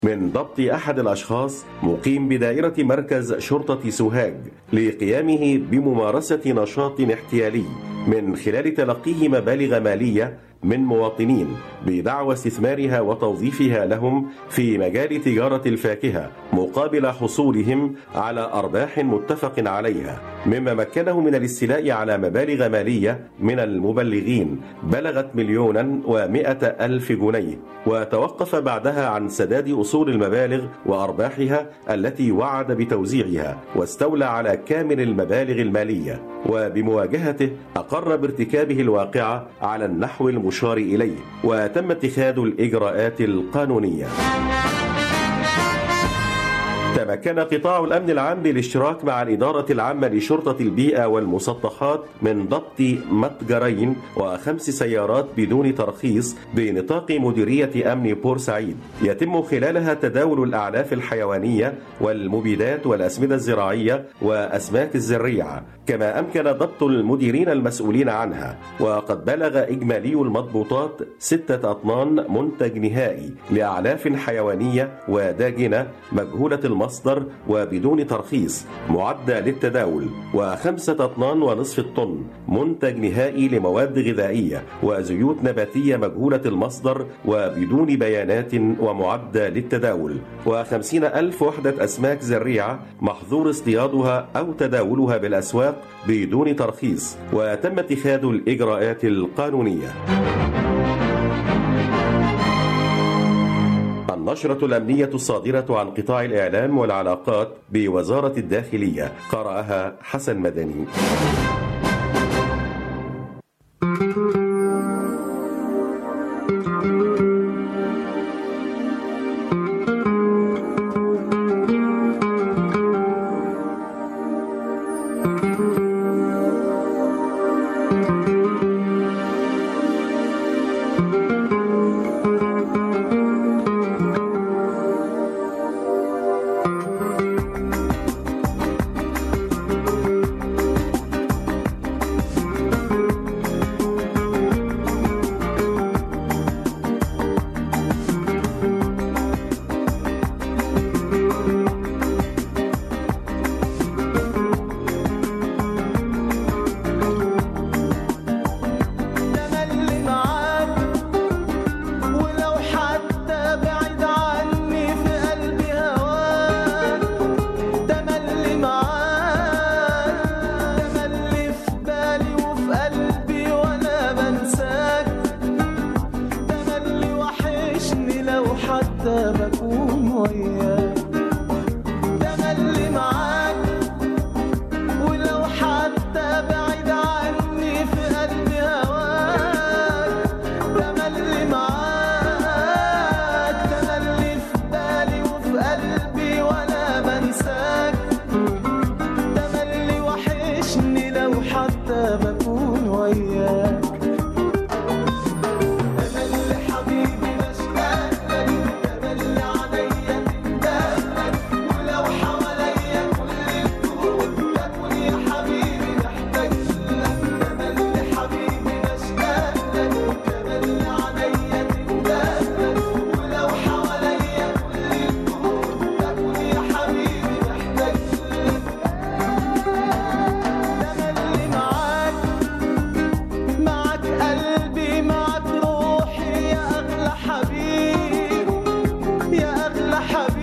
من ضبط أحد الأشخاص مقيم بدائرة مركز شرطة سوهاج لقيامه بممارسة نشاط احتيالي من خلال تلقيه مبالغ مالية من مواطنين بدعوى استثمارها وتوظيفها لهم في مجال تجارة الفاكهة مقابل حصولهم على أرباح متفق عليها مما مكنه من الاستيلاء على مبالغ مالية من المبلغين بلغت مليونا ومائة ألف جنيه وتوقف بعدها عن سداد أصول المبالغ وأرباحها التي وعد بتوزيعها واستولى على كامل المبالغ المالية وبمواجهته أقر بارتكابه الواقعة على النحو المشار إليه وتم اتخاذ الإجراءات القانونية تمكن قطاع الأمن العام بالاشتراك مع الإدارة العامة لشرطة البيئة والمسطحات من ضبط متجرين وخمس سيارات بدون ترخيص بنطاق مديرية أمن بورسعيد يتم خلالها تداول الأعلاف الحيوانية والمبيدات والأسمدة الزراعية وأسماك الزريعة كما أمكن ضبط المديرين المسؤولين عنها وقد بلغ إجمالي المضبوطات ستة أطنان منتج نهائي لأعلاف حيوانية وداجنة مجهولة المصدر وبدون ترخيص معدة للتداول وخمسة أطنان ونصف الطن منتج نهائي لمواد غذائية وزيوت نباتية مجهولة المصدر وبدون بيانات ومعدة للتداول وخمسين ألف وحدة أسماك زريعة محظور اصطيادها أو تداولها بالأسواق بدون ترخيص وتم اتخاذ الإجراءات القانونية النشرة الأمنية الصادرة عن قطاع الإعلام والعلاقات بوزارة الداخلية قرأها حسن مدني تملي معاك ولو حتى بعيد عني في قلبي هواك تملي معاك تملي في بالي وفي قلبي وانا بنساك تملي وحشني لو حتى بكون وياك تملي معاك ولو حتى بعيد عني في قلبي هواك تملي معاك تملي في بالي وفي قلبي وانا بنساك تملي وحشني لو حتى بكون وياك تملي حبيبي بشتاق لك تملي عليا تندم لك ولو حواليا كل الكون تكون يا حبيبي محتاج لك تملي حبيبي بشتاق لك تملي عليا تندم لك ولو حواليا كل الكون تكون يا حبيبي محتاج لك تملي معاك معك قلبي معك روحي يا أغلى حبيب يا أغلى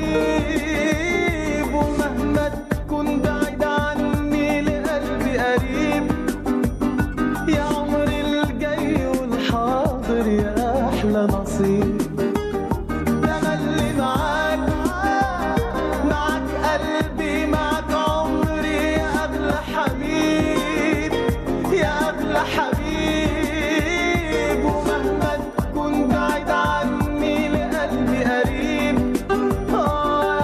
حبيب ومهما تكون بعيد عني لقلبي قريب يا عمري الجاي والحاضر يا أحلى نصيب تملي معاك معك قلبي معك عمري يا أغلى حبيب يا أغلى حبيب ومهما تكون بعيد عني لقلبي قريب آه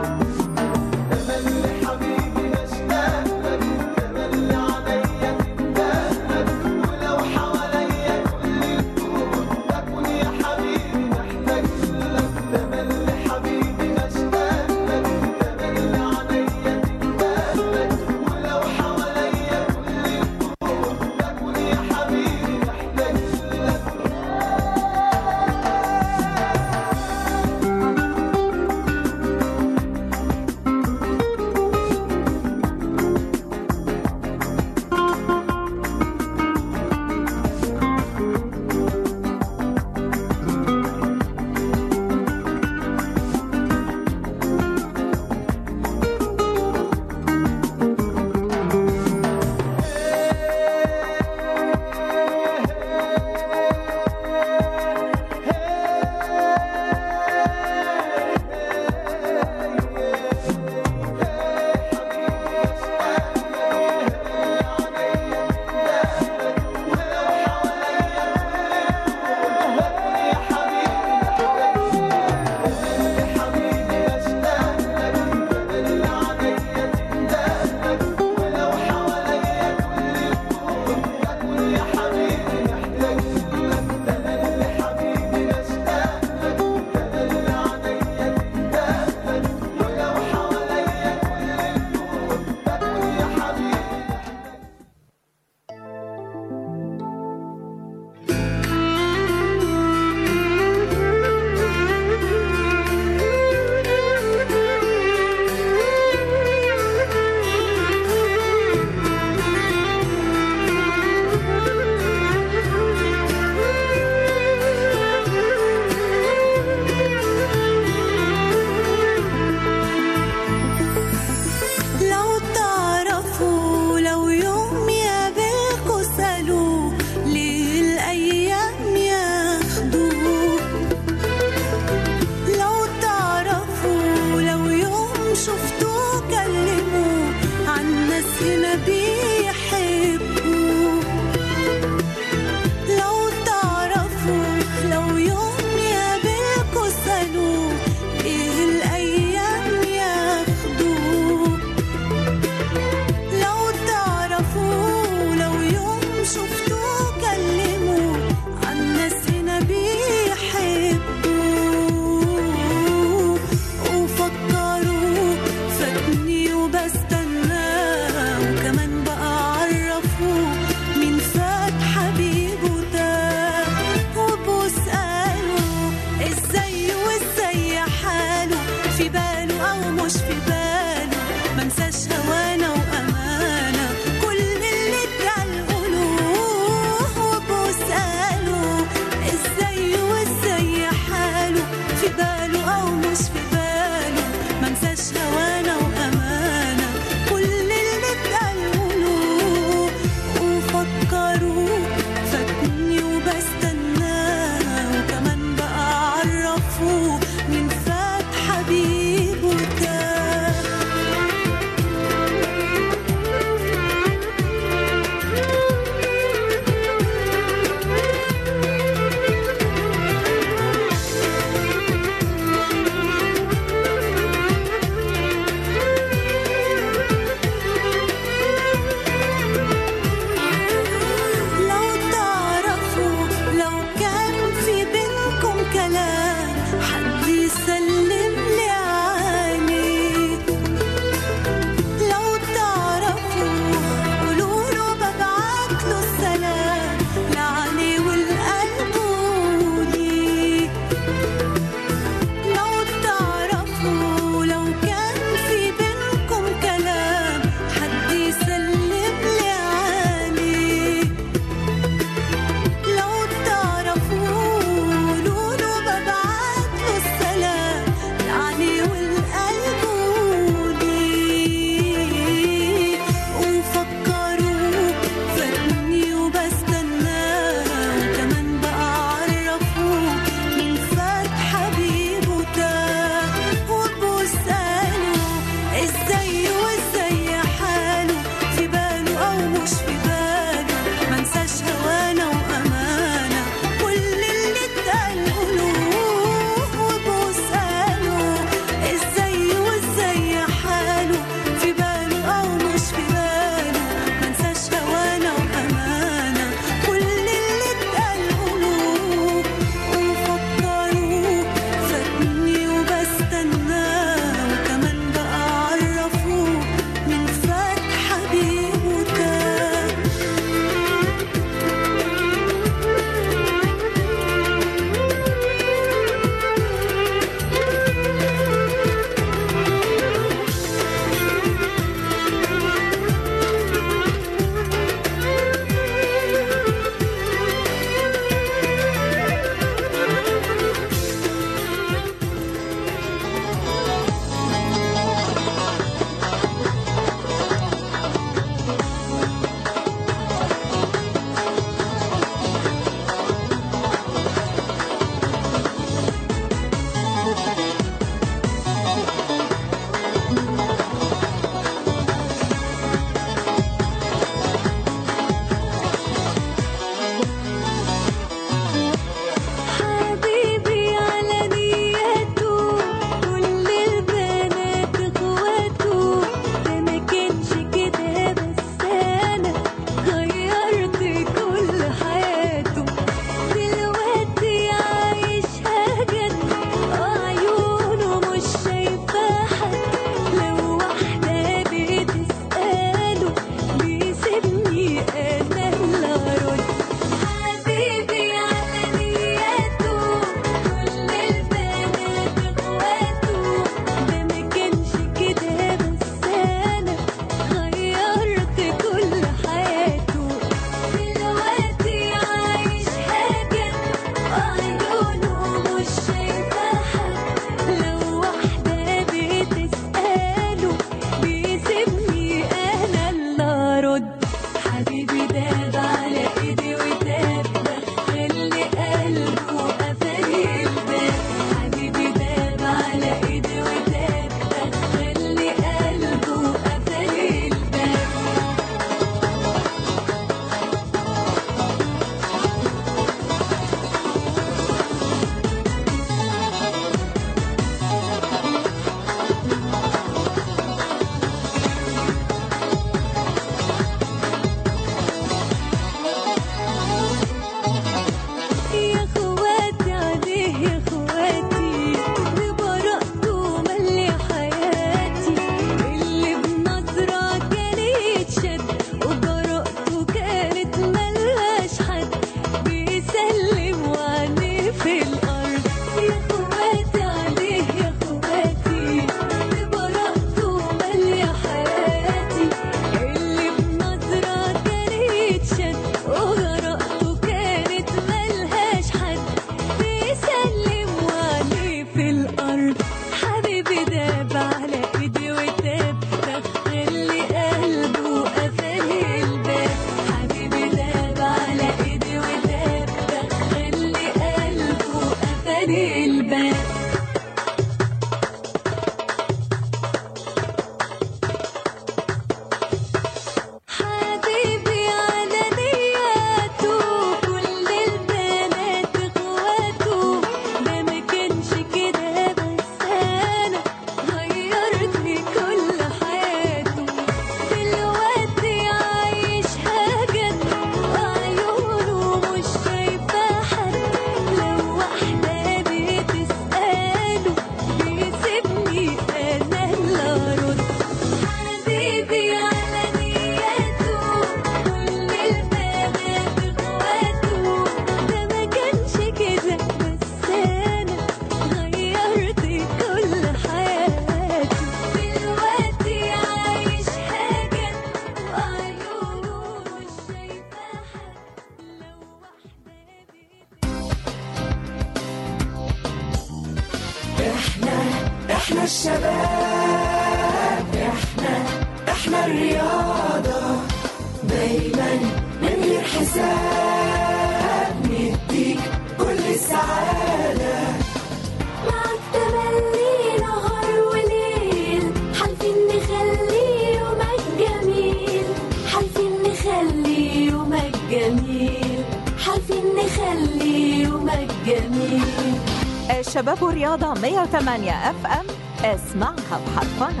الشباب احنا احنا الرياضة دايما من غير حساب نديك كل السعادة معك تملي نهار وليل حالفين نخلي يومك جميل حالفين نخلي يومك جميل حالفين نخلي يومك جميل الشباب والرياضة 108 اف ام اسمعها بحرفنة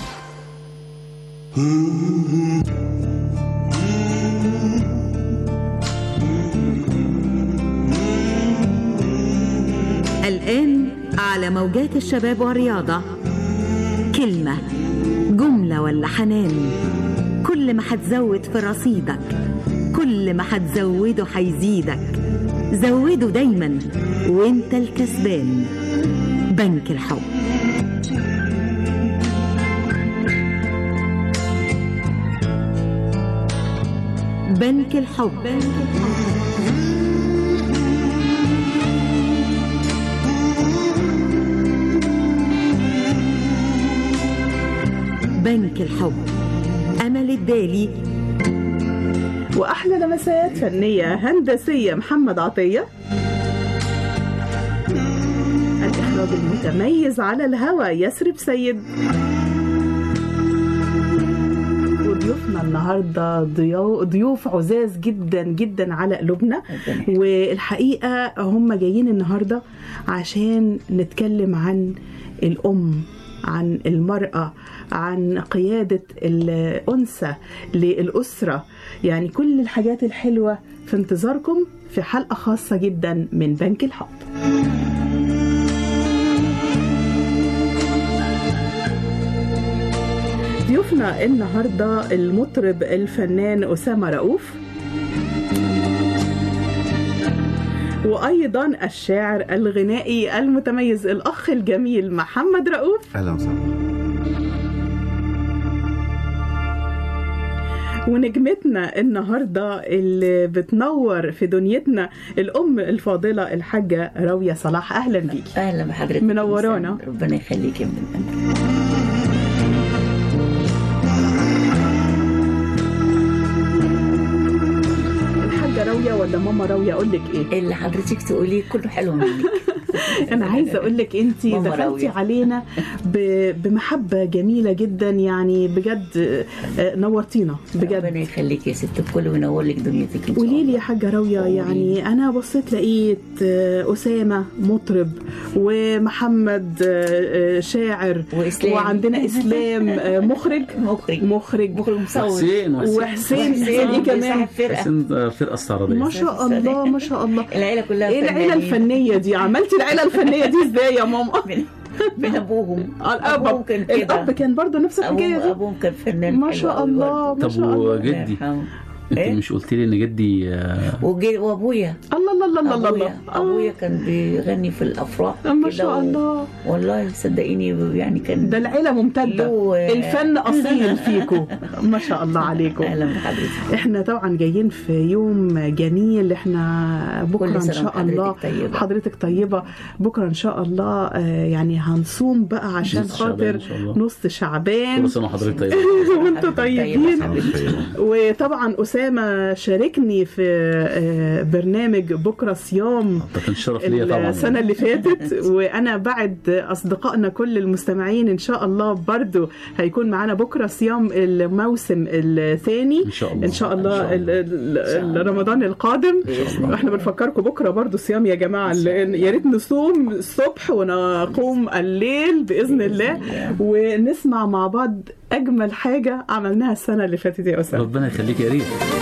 الآن على موجات الشباب والرياضة كلمة جملة ولا حنان كل ما هتزود في رصيدك كل ما هتزوده هيزيدك زوده دايما وانت الكسبان بنك الحب بنك الحب بنك الحب بنك الحب أمل الدالي واحلى لمسات فنيه هندسيه محمد عطيه الاخراج المتميز على الهوى يسرب سيد وضيوفنا النهارده ضيو- ضيوف عزاز جدا جدا على قلوبنا والحقيقه هم جايين النهارده عشان نتكلم عن الام عن المرأة عن قيادة الأنثى للأسرة يعني كل الحاجات الحلوة في انتظاركم في حلقة خاصة جدا من بنك الحب ضيوفنا النهاردة المطرب الفنان أسامة رؤوف وأيضا الشاعر الغنائي المتميز الأخ الجميل محمد رؤوف اهلا وسهلا ونجمتنا النهارده اللي بتنور في دنيتنا الام الفاضله الحاجه راويه صلاح اهلا بيكي اهلا بحضرتك منورانا. ربنا يخليك يا من قلبي الحاجه راويه ولا ماما راويه اقول لك ايه اللي حضرتك تقوليه كله حلو منك انا عايزه اقول لك انت ماما دخلتي راوية. علينا ب- بمحبه جميله جدا يعني بجد آه، نورتينا بجد ربنا يخليك يا ست الكل وينور لك دنيتك ان شاء قولي لي الله يا حاجة راوية قولي. يعني أنا بصيت لقيت آه، أسامة مطرب ومحمد آه، آه، شاعر وإسلام. وعندنا إسلام آه، مخرج مخرج مخرج مخرج مصور حسين وحسين وحسين حسين إيه كمان صاحب فرقه حسين الفرقه استعراضيه ما شاء الله ما شاء الله العيله كلها ايه العيله فنانين. الفنيه دي عملتي العيله الفنيه دي ازاي يا ماما من, من ابوهم الاب ابوهم كان كده الاب كان برضه نفس الحكايه أبوهم, دي ابوهم كان فنان ما حلو شاء أوي الله برضه. ما طب شاء الله وجدي الله يرحمه. انت إيه؟ مش قلت لي ان جدي آه، وجي- وابويا الله الله الله الله الله ابويا ابويا آه، كان بيغني في الافراح ما كده شاء و- الله والله صدقيني يعني كان ده العيله ممتده له- الفن اصيل فيكم ما شاء الله عليكم اهلا بحضرتك احنا طبعا جايين في يوم جميل احنا بكره كل ان سنة شاء وحضرتك الله طيبة. حضرتك طيبه بكره ان شاء الله آه، يعني هنصوم بقى عشان نص شعبان خاطر إن شاء الله. نص شعبان كل سنه وحضرتك طيب وانتوا طيبين حبيبتي. وطبعا اسامه شاركني في آه، برنامج بكره صيام ده كان شرف ليا طبعا السنة اللي فاتت وأنا بعد أصدقائنا كل المستمعين إن شاء الله برضو هيكون معانا بكرة صيام الموسم الثاني ان شاء الله إن شاء الله ال- ال- ال- رمضان القادم احنا بنفكركم بكرة برضو صيام يا جماعة لأن يا ريت نصوم الصبح ونقوم الليل بإذن الله ونسمع مع بعض أجمل حاجة عملناها السنة اللي فاتت يا أسامة ربنا يخليك يا ريت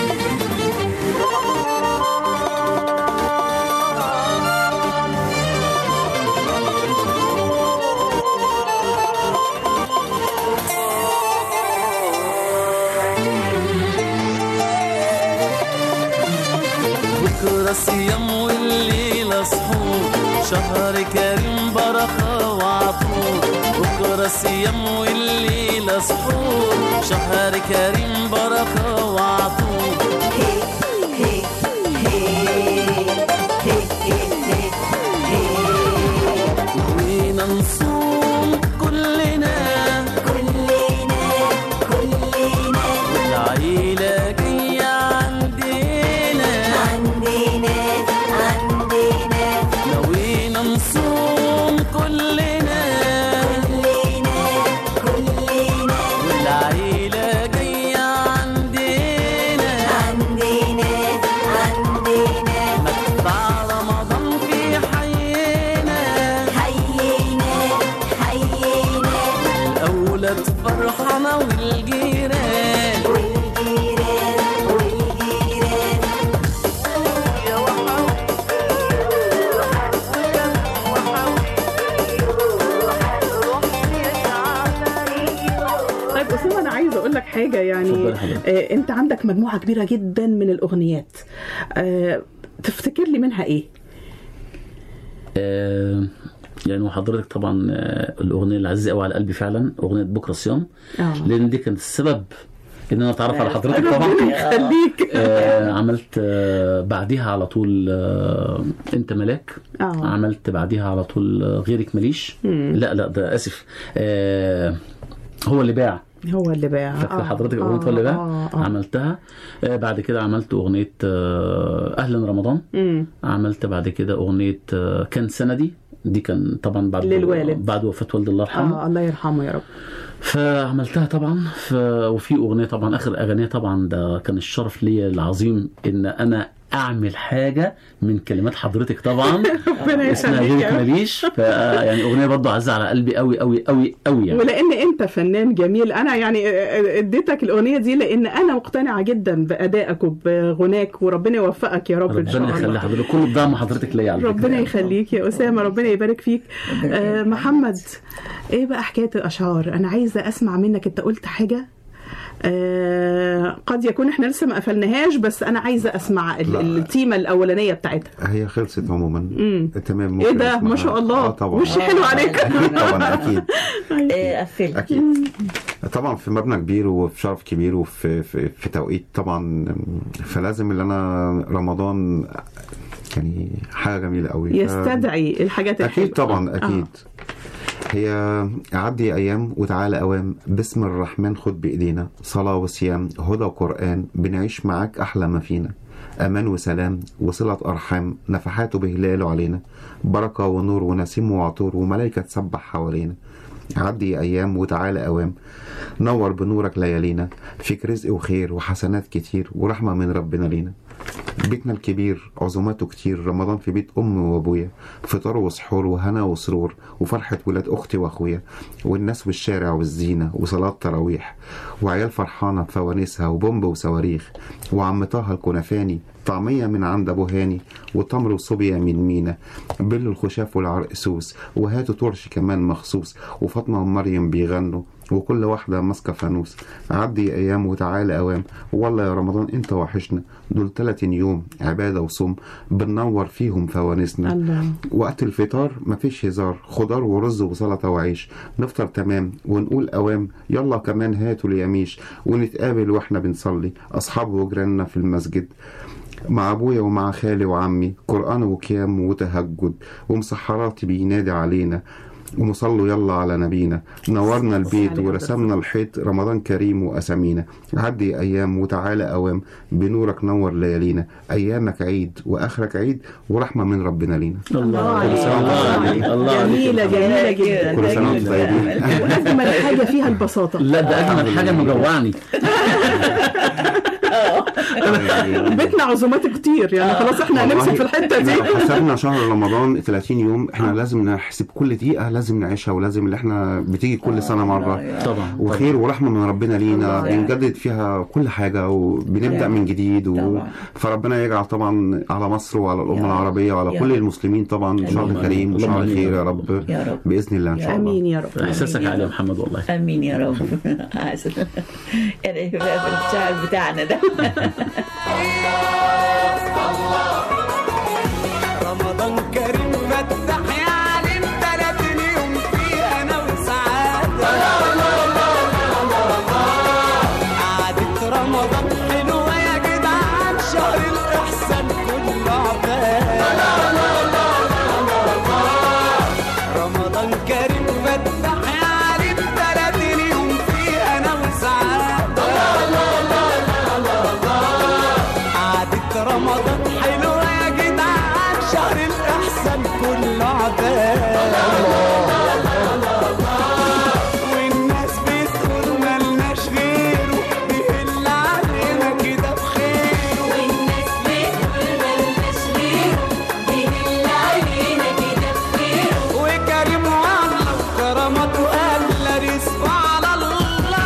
بكرة صيام والليلة سحور شهر كريم بركة وعطور بكرة صيام والليلة سحور شهر كريم بركة وعطور وين نصوم كل فرحانة والجيران والجيران والجيران طيب اسامه انا عايزه اقول لك حاجه يعني اتفضلي حضرتك. آه انت عندك مجموعه كبيره جدا من الاغنيات آه تفتكر لي منها ايه آه، يعني وحضرتك طبعا آه، الاغنيه اللي عزيزه قوي على قلبي فعلا اغنيه بكره صيام اه لان دي كانت السبب ان انا اتعرف على حضرتك طبعا ربنا يخليك آه، عملت آه، بعديها على طول آه، انت ملاك اه عملت بعديها على طول آه، غيرك ماليش لا لا ده اسف آه، هو اللي باع هو اللي باع فاكر آه، حضرتك آه، اغنيه هو اللي باع آه، آه. عملتها آه، بعد كده عملت اغنيه آه، اهلا رمضان مم. عملت بعد كده اغنيه آه، كان سندي دي كان طبعا بعد للوالد. بعد وفاه والد الله يرحمه اه الله يرحمه يا رب فعملتها طبعا ف... وفي اغنيه طبعا اخر اغنيه طبعا ده كان الشرف ليا العظيم ان انا اعمل حاجه من كلمات حضرتك طبعا ربنا اسمها يخليك غيرك يا رب. ماليش ف... يعني اغنيه برضو عزيزه على قلبي قوي قوي قوي قوي يعني ولان انت فنان جميل انا يعني اديتك الاغنيه دي لان انا مقتنعه جدا بادائك وبغناك وربنا يوفقك يا رب ان شاء ربنا يخلي الله حضرتك كل بدعم حضرتك ليا على فكرة. ربنا يخليك يا اسامه ربنا يبارك فيك ربنا آه يخليك. محمد ايه بقى حكايه الاشعار انا عايزه اسمع منك انت قلت حاجه آه قد يكون احنا لسه ما قفلناهاش بس انا عايزه اسمع ال- لا. التيمه الاولانيه بتاعتها هي خلصت عموما مم. تمام ايه ممكن ده ما أسمعها. شاء الله اه طبعا وش حلو عليك اكيد طبعا اكيد آه، قفلت اكيد طبعا في مبنى كبير وفي شرف كبير وفي في, في توقيت طبعا فلازم اللي انا رمضان يعني حاجه جميله قوي ف- يستدعي الحاجات الحلوه اكيد طبعا آه. اكيد هي عدي ايام وتعالى اوام باسم الرحمن خد بايدينا صلاه وصيام هدى وقران بنعيش معاك احلى ما فينا امان وسلام وصله ارحام نفحاته بهلاله علينا بركه ونور ونسيم وعطور وملائكه تسبح حوالينا عدي ايام وتعالى اوام نور بنورك ليالينا فيك رزق وخير وحسنات كتير ورحمه من ربنا لينا بيتنا الكبير عزوماته كتير رمضان في بيت أمي وأبويا فطار وسحور وهنا وسرور وفرحة ولاد أختي وأخويا والناس والشارع والزينة وصلاة تراويح وعيال فرحانة بفوانيسها وبومب وصواريخ وعم طه الكنفاني طعمية من عند أبو هاني وتمر وصوبيا من مينا بل الخشاف والعرق سوس وهاتوا ترش كمان مخصوص وفاطمة ومريم بيغنوا وكل واحدة ماسكة فانوس عدي أيام وتعالى أوام والله يا رمضان أنت وحشنا دول 30 يوم عبادة وصوم بننور فيهم فوانيسنا الله وقت الفطار مفيش هزار خضار ورز وسلطة وعيش نفطر تمام ونقول أوام يلا كمان هاتوا اليميش ونتقابل واحنا بنصلي أصحاب وجيراننا في المسجد مع أبويا ومع خالي وعمي قرآن وقيام وتهجد ومسحراتي بينادي علينا ومصلوا يلا على نبينا نورنا البيت ورسمنا الحيط رمضان كريم وأسامينا عدي أيام وتعالى أوام بنورك نور ليالينا أيامك عيد وآخرك عيد ورحمة من ربنا لينا الله كل سنة وأنتم عليك طيبين. الله عليك. جميله جميله جدا كل سنة وأنتم طيبين واجمل حاجه فيها البساطه لا ده اجمل حاجه مجوعني بيتنا عزومات كتير يعني خلاص احنا هنمسك في الحته دي لو حسبنا شهر رمضان 30 يوم احنا لازم نحسب كل دقيقة لازم نعيشها ولازم اللي احنا بتيجي كل سنة مرة طبعا وخير ورحمة من ربنا لينا طبعاً. بنجدد فيها كل حاجة وبنبدأ طبعاً. من جديد و... طبعاً. فربنا يجعل طبعا على مصر وعلى الأمة يا رب. العربية وعلى يا كل رب. المسلمين طبعا شهر آمين. كريم وشهر اللهم خير آمين. يا رب يا رب. بإذن الله إن شاء الله امين يا رب احساسك عالي يا محمد والله امين يا رب عسل. يعني في الشعر بتاعنا ده رمضان كريم فتح يا عليم 30 يوم فيه انا وسعاده قعدة رمضان حلوه يا جدعان شهر الاحسان كله عباد رمضان كريم فتح يا عليم 30 يوم فيه انا وسعاده قعدة رمضان حلوة يا جدعان شهر الإحسان كله عباد والناس بتقول ملناش غيره بيهل علينا كده بخيره والناس بتقول ملناش غيره بيهل علينا كده بخيره وكريم والله وكرامته قال رزقه على الله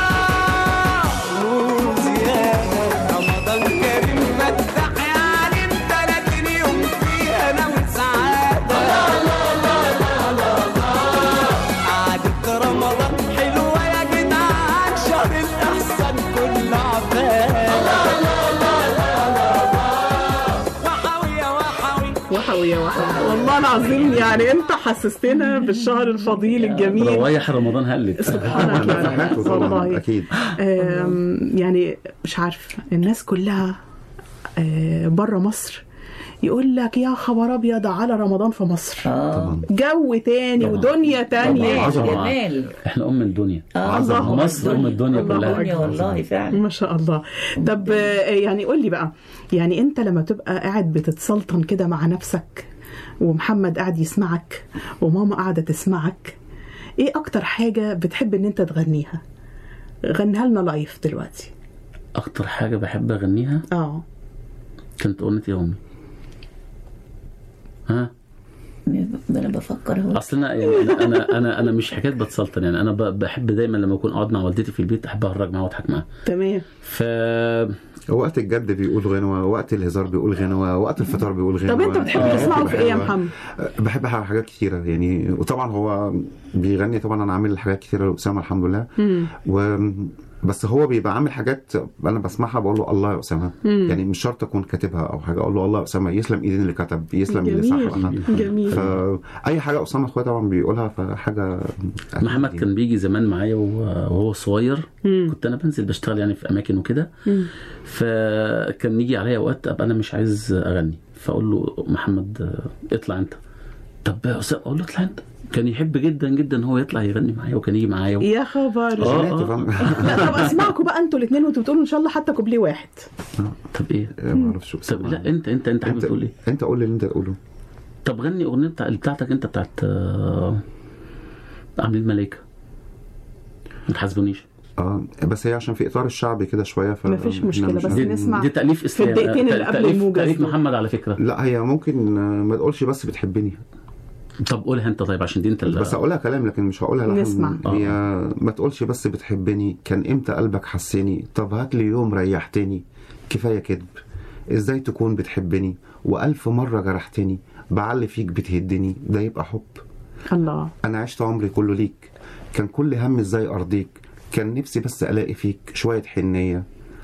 والله العظيم يعني انت حسستنا بالشهر الفضيل الجميل روايح رمضان هلت سبحانك يا رب نفحاته طبعا والله اكيد آم، يعني مش عارف الناس كلها بره مصر يقول لك يا خبر ابيض على رمضان في مصر اه جو تاني طبعاً. ودنيا تانية جمال عظمة. جمال احنا ام الدنيا اه الله مصر ام الدنيا الله كلها الدنيا والله فعلا ما شاء الله طب آه، يعني قول لي بقى يعني انت لما تبقى قاعد بتتسلطن كده مع نفسك ومحمد قاعد يسمعك وماما قاعده تسمعك ايه اكتر حاجه بتحب ان انت تغنيها غنيها لنا لايف دلوقتي اكتر حاجه بحب اغنيها اه كانت اغنيه يا امي ها ده انا بفكر هو اصل انا يعني انا انا انا, أنا مش حكايه بتسلطن يعني انا ب- بحب دايما لما اكون قاعد مع والدتي في البيت احب اهرج معاها واضحك معاها تمام ف وقت الجد بيقول غنوة وقت الهزار بيقول غنوة وقت الفطار بيقول غنوة طب انت بتحب آه، تسمعه في ايه يا حلوة. محمد بحب حاجات كتيرة يعني وطبعا هو بيغني طبعا انا عامل حاجات كتيرة لأسامة الحمد لله و بس هو بيبقى عامل حاجات انا بسمعها بقول له الله يا اسامه يعني مش شرط اكون كاتبها او حاجه اقول له الله يا اسامه يسلم ايدين اللي كتب يسلم اللي جميل صح جميل فاي حاجه اسامه اخويا طبعا بيقولها فحاجه محمد كان بيجي زمان معايا وهو وهو صغير كنت انا بنزل بشتغل يعني في اماكن وكده فكان يجي عليا اوقات ابقى انا مش عايز اغني فاقول له محمد آه، اطلع انت طب يا استاذ اقول له اطلع انت كان يحب جدا جدا هو يطلع يغني معايا وكان يجي معايا و... يا خبر آه. لا طب اسمعكم بقى انتوا الاثنين وانتوا بتقولوا ان شاء الله حتى كوبليه واحد طب ايه ما اعرفش طب لا انت انت انت حابب انت تقول ايه انت قول لي اللي انت تقوله طب غني اغنيه بتاع بتاعتك انت بتاعت آه، عاملين ملايكه ما تحاسبونيش اه بس هي عشان في اطار الشعبي كده شويه ف مفيش مشكلة، بس دي, نسمع دي تاليف اسلام الدقيقتين اللي آه، قبل تأليف- الموجز تأليف دول. محمد على فكره لا هي ممكن آه، ما تقولش بس بتحبني طب قولها انت طيب عشان دي انت اللي بس اقولها كلام لكن مش هقولها لحن نسمع. هي ما تقولش بس بتحبني كان امتى قلبك حسني طب هات لي يوم ريحتني كفايه كذب ازاي تكون بتحبني والف مره جرحتني بعلي فيك بتهدني ده يبقى حب الله انا عشت عمري كله ليك كان كل هم ازاي ارضيك كان نفسي بس الاقي فيك شويه حنيه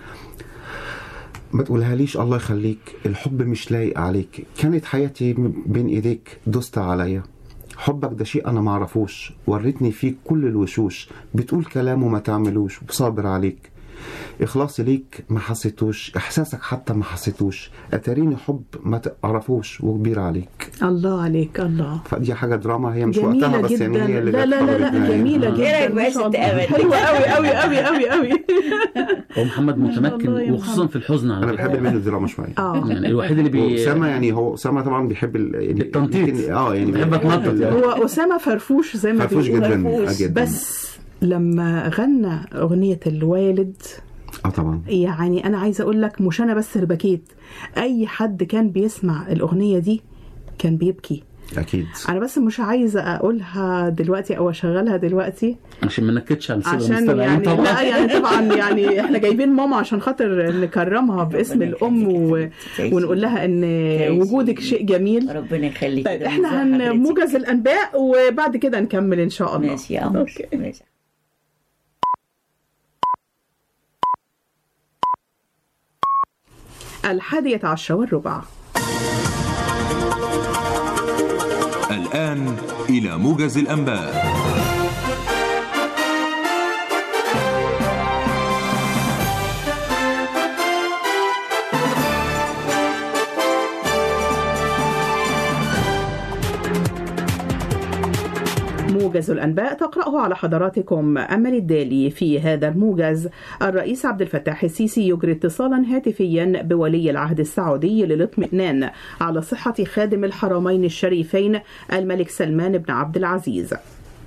ما تقولها ليش الله يخليك الحب مش لايق عليك كانت حياتي م- بين ايديك دست عليا حبك ده شيء انا معرفوش وريتني فيك كل الوشوش بتقول كلام وما تعملوش وصابر عليك اخلاصي ليك ما حسيتوش احساسك حتى ما حسيتوش اتاريني حب ما تعرفوش وكبير عليك الله عليك الله فدي حاجه دراما هي مش جميلة وقتها بس جدا يعني هي اللي لا جت لا لا حضرت لا معايا. جميلة آه. جدا إيه رأيك ما بقى شاء ست الله. أمل؟ حلوة قوي قوي قوي قوي قوي هو محمد ما شاء متمكن الله يا وخصوصا محمد. في الحزن على انا فكره بحب الميل الدراما شويه اه يعني الوحيد اللي بي اسامه يعني هو اسامه طبعا بيحب ال... يعني التنطيط. يمكن- اه يعني بيحب اتنطط يعني. هو أسامة فرفوش زي ما فرفوش بيقولوا. جدا فرفوش. جدا بس لما غنى أغنية الوالد اه طبعا يعني أنا عايزة أقول لك مش أنا بس اللي بكيت أي حد كان بيسمع الأغنية دي كان بيبكي اكيد أنا بس مش عايزة أقولها دلوقتي أو أشغلها دلوقتي عشان ما نكدش على الساده عشان المستمعين يعني طبعا لا يعني طبعا يعني احنا جايبين ماما عشان خاطر نكرمها باسم الام و... ونقول لها ان وجودك شيء جميل ربنا يخليك طيب احنا هن موجز الانباء وبعد كده نكمل ان شاء الله ماشي يا قمر أوكي. ماشي الحادية عشرة والربع الآن إلى موجز الأنباء موجز الأنباء تقرأه على حضراتكم أمل الدالي في هذا الموجز الرئيس عبد الفتاح السيسي يجري اتصالا هاتفيا بولي العهد السعودي للاطمئنان على صحة خادم الحرمين الشريفين الملك سلمان بن عبد العزيز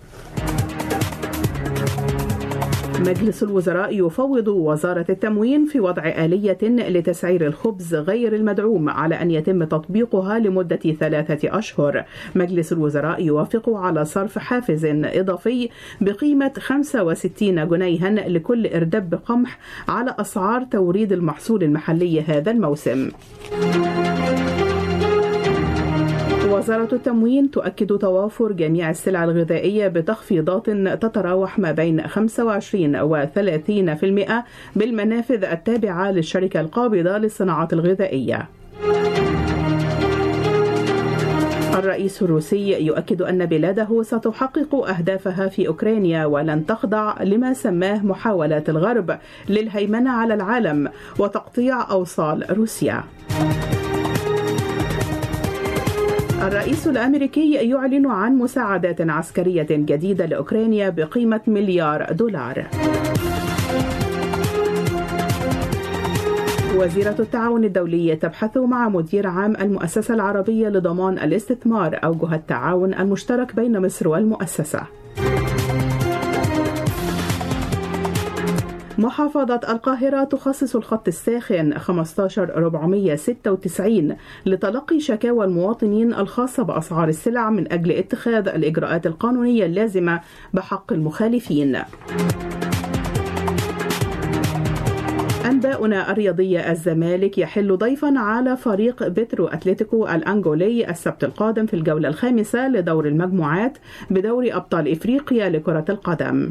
مجلس الوزراء يفوض وزارة التموين في وضع آلية لتسعير الخبز غير المدعوم على أن يتم تطبيقها لمدة ثلاثة أشهر مجلس الوزراء يوافق على صرف حافز إضافي بقيمة 65 جنيها لكل إردب قمح على أسعار توريد المحصول المحلي هذا الموسم وزارة التموين تؤكد توافر جميع السلع الغذائية بتخفيضات تتراوح ما بين 25 و 30% بالمنافذ التابعة للشركة القابضة للصناعات الغذائية. الرئيس الروسي يؤكد أن بلاده ستحقق أهدافها في أوكرانيا ولن تخضع لما سماه محاولات الغرب للهيمنة على العالم وتقطيع أوصال روسيا. الرئيس الامريكي يعلن عن مساعدات عسكريه جديده لاوكرانيا بقيمه مليار دولار. وزيرة التعاون الدولي تبحث مع مدير عام المؤسسة العربية لضمان الاستثمار أوجه التعاون المشترك بين مصر والمؤسسة. محافظة القاهرة تخصص الخط الساخن 15496 لتلقي شكاوى المواطنين الخاصة بأسعار السلع من أجل اتخاذ الإجراءات القانونية اللازمة بحق المخالفين. أنباؤنا الرياضية الزمالك يحل ضيفا على فريق بترو أتلتيكو الأنغولي السبت القادم في الجولة الخامسة لدور المجموعات بدوري أبطال إفريقيا لكرة القدم.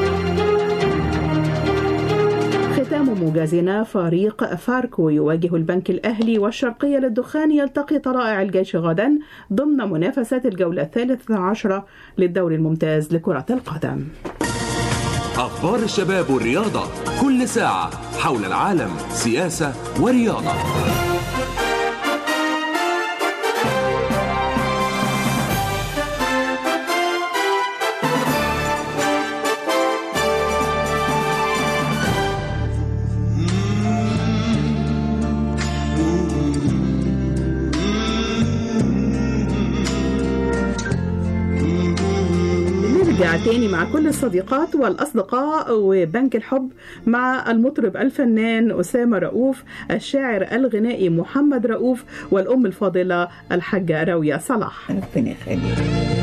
ختام موجزنا فريق فاركو يواجه البنك الأهلي والشرقية للدخان يلتقي طلائع الجيش غدا ضمن منافسات الجولة الثالثة عشرة للدوري الممتاز لكرة القدم أخبار الشباب والرياضة كل ساعة حول العالم سياسة ورياضة نرجع تاني مع كل الصديقات والأصدقاء وبنك الحب مع المطرب الفنان أسامة رؤوف الشاعر الغنائي محمد رؤوف والأم الفاضلة الحاجة راوية صلاح ربنا يخليك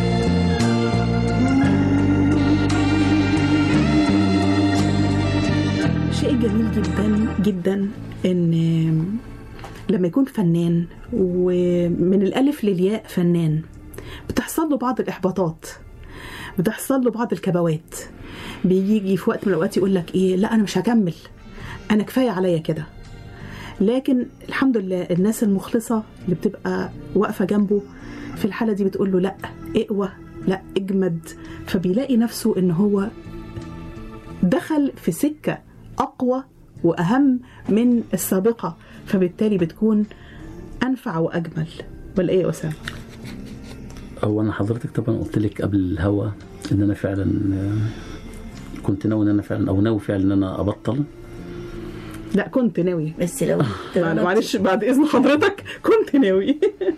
شيء جميل جدا جدا ان لما يكون فنان ومن الالف للياء فنان بتحصل له بعض الاحباطات بتحصل له بعض الكبوات بيجي في وقت من الاوقات يقول لك ايه لا انا مش هكمل انا كفايه عليا كده لكن الحمد لله الناس المخلصه اللي بتبقى واقفه جنبه في الحاله دي بتقول له لا اقوى لا اجمد فبيلاقي نفسه ان هو دخل في سكه اقوى واهم من السابقه فبالتالي بتكون انفع واجمل ولا ايه يا اسامه؟ هو انا حضرتك طبعا قلت لك قبل الهوا ان انا فعلا آه، كنت ناوي ان انا فعلا او ناوي فعلا ان انا ابطل لا كنت ناوي بس لو معلش بعد اذن حضرتك كنت ناوي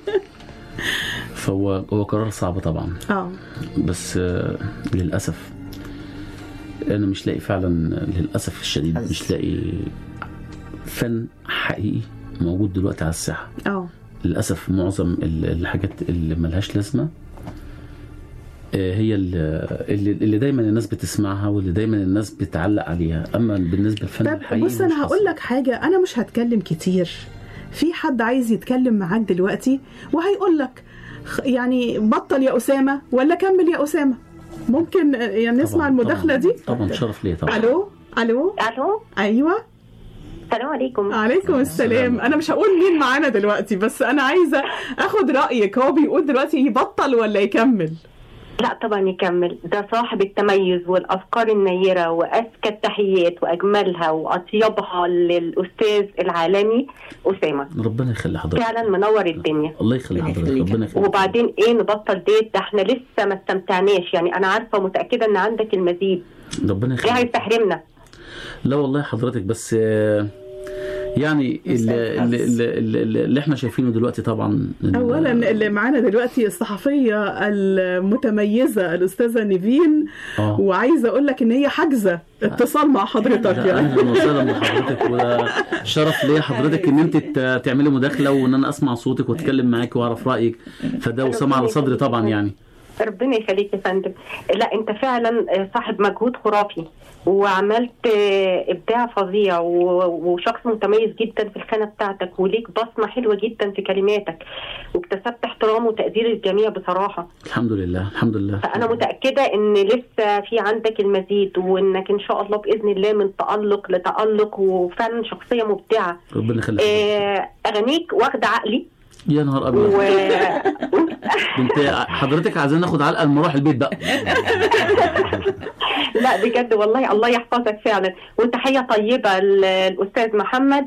فهو هو قرار صعب طبعا اه بس آه، للاسف انا مش لاقي فعلا للاسف الشديد مش لاقي فن حقيقي موجود دلوقتي على الساحه اه للاسف معظم ال- الحاجات اللي ملهاش لازمه آه، هي ال- اللي, اللي دايما الناس بتسمعها واللي دايما الناس بتعلق عليها اما بالنسبه للفن طب الحقيقي بص انا مش هقول لك حاجه انا مش هتكلم كتير في حد عايز يتكلم معاك دلوقتي وهيقول لك خ- يعني بطل يا اسامه ولا كمل يا اسامه ممكن آه، يعني نسمع طبعاً، المداخله دي طبعا شرف ليا طبعا الو الو الو ايوه السلام عليكم عليكم السلام انا مش هقول مين معانا دلوقتي بس انا عايزه اخد رايك هو بيقول دلوقتي يبطل ولا يكمل لا طبعا يكمل ده صاحب التميز والافكار النيره واذكى التحيات واجملها واطيبها للاستاذ العالمي اسامه ربنا يخلي حضرتك فعلا منور الدنيا الله يخلي حضرتك ربنا يخلي وبعدين ايه نبطل ديت ده احنا لسه ما استمتعناش يعني انا عارفه ومتاكده ان عندك المزيد ربنا ايه يخلي عايز تحرمنا لا والله حضرتك بس آه، يعني اللي, اللي, اللي, اللي احنا شايفينه دلوقتي طبعا إن- اولا اللي معانا دلوقتي الصحفيه المتميزه الاستاذه نيفين آه. وعايزه اقول لك ان هي حاجزه اتصال مع حضرتك لا، يعني اهلا وسهلا بحضرتك وشرف ليا حضرتك ان انت ت- تعملي مداخله وان انا اسمع صوتك واتكلم معاك واعرف رايك فده وسام على صدري طبعا يعني ربنا يخليك يا فندم لا انت فعلا صاحب مجهود خرافي وعملت ابداع فظيع و- وشخص متميز جدا في الخانه بتاعتك وليك بصمه حلوه جدا في كلماتك واكتسبت احترام وتقدير الجميع بصراحه الحمد لله الحمد لله فانا متاكده ان لسه في عندك المزيد وانك ان شاء الله باذن الله من تالق لتالق وفعلا شخصيه مبدعه ربنا يخليك آه، اغانيك واخده عقلي يا نهار ابيض و... انت حضرتك عايزين ناخد علقه لما اروح البيت بقى لا بجد والله الله يحفظك فعلا وتحيه طيبه للاستاذ محمد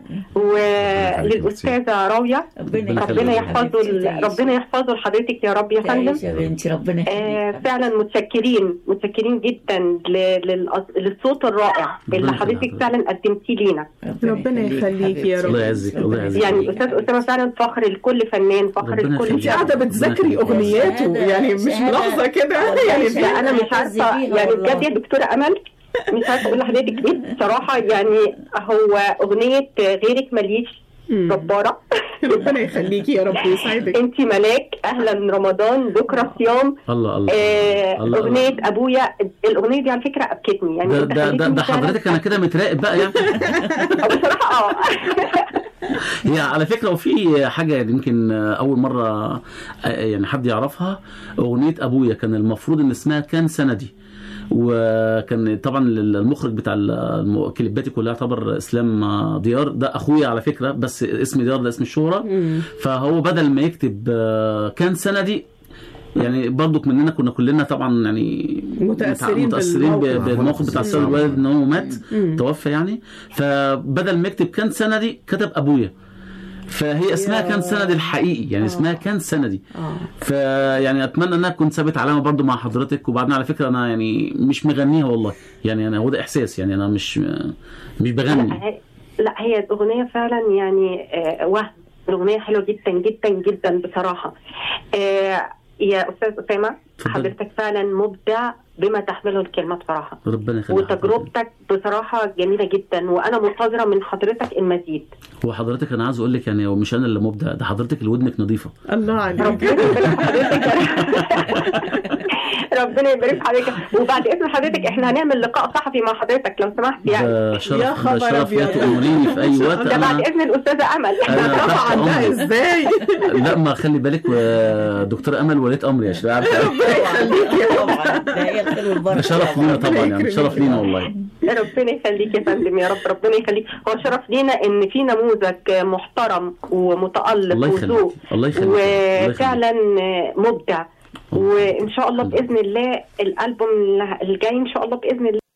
وللاستاذه راويه ربنا ربنا يحفظه ربنا يحفظه لحضرتك يا رب يا فندم تعيش يا بنتي ربنا آه فعلا متشكرين متشكرين جدا ل- للأص- للصوت الرائع اللي ربنا حضرتك يخليك. فعلا قدمتيه لينا ربنا يخليكي يا الله رب يعزك الله يعزك يعني استاذ اسامه فعلا فخر لكل فنان فخر ربنا لكل يخليك. انت قاعده بتذاكري اغنياته يعني مش ملاحظه كده يعني لا انا مش عارفه يعني بجد يا دكتوره امل مش عارفه اقول لحضرتك ايه بصراحه يعني هو اغنيه غيرك ماليش جباره ربنا يخليكي يا رب يسعدك انت ملاك اهلا رمضان بكره صيام الله الله آه الله اغنيه ابويا الاغنيه دي على فكره ابكتني يعني ده انت ده ده, خليتني ده فعلاً- حضرتك انا كده متراقب بقى يعني بصراحه اه هي على فكره وفي حاجه يمكن اول مره يعني حد يعرفها اغنيه ابويا كان المفروض ان اسمها كان سندي وكان طبعا المخرج بتاع الم- كليباتي كلها يعتبر اسلام ديار ده اخويا على فكره بس اسم ديار ده اسم الشهره فهو بدل ما يكتب آه، كان سندي يعني برضك مننا كنا كلنا طبعا يعني متأثرين متاثرين ب- بالموقف. بالموقف بتاع السيد الوالد ان هو مات مم. توفى يعني فبدل ما يكتب كان سندي كتب ابويا فهي اسمها يا. كان سندي الحقيقي يعني اسمها كان سندي اه فيعني اتمنى انها تكون ثابت علامه برضو مع حضرتك وبعدين على فكره انا يعني مش مغنيها والله يعني انا هو ده احساس يعني انا مش مش بغني لا هي- لا هي الأغنية فعلا يعني آه، وهم الأغنية حلوة جدا جدا جدا بصراحة آه، يا أستاذ أسامة اتفضلي. حضرتك فعلا مبدع بما تحمله الكلمة بصراحة ربنا يخليك وتجربتك بصراحة جميلة جدا وأنا منتظرة من حضرتك المزيد هو حضرتك انا عايز اقول لك يعني هو مش انا اللي مبدع ده حضرتك اللي ودنك نظيفه الله عليك ربنا يبارك في حضرتك ربنا يبارك في حضرتك وبعد إذن حضرتك إحنا هنعمل لقاء صحفي مع حضرتك لو سمحت يعني ده شرف يا ده خبر شرف لا أبيض. تأمريني في اي وقت ده انا بعد إذن الأستاذة أمل انا تحت طبعا ده امرك ازاي لا ما خلي بالك و- دكتور امل وليت امري عشان عارفه طبعا ده هي الخير ده والبركه شرف لينا طبعا يعني شرف لينا والله ربنا يخليك يا فندم يا رب ربنا يخليك هو شرف لينا ان في نموذج محترم ومتالق الله يخليك وذوق الله يخليك الله يخليك. وفعلا مبدع وان شاء الله باذن الله الالبوم الجاي ان شاء الله باذن الله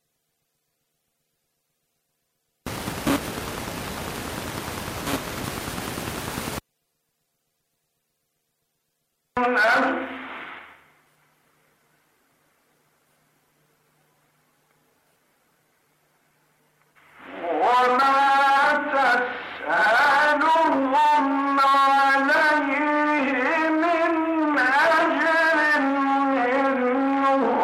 أفعل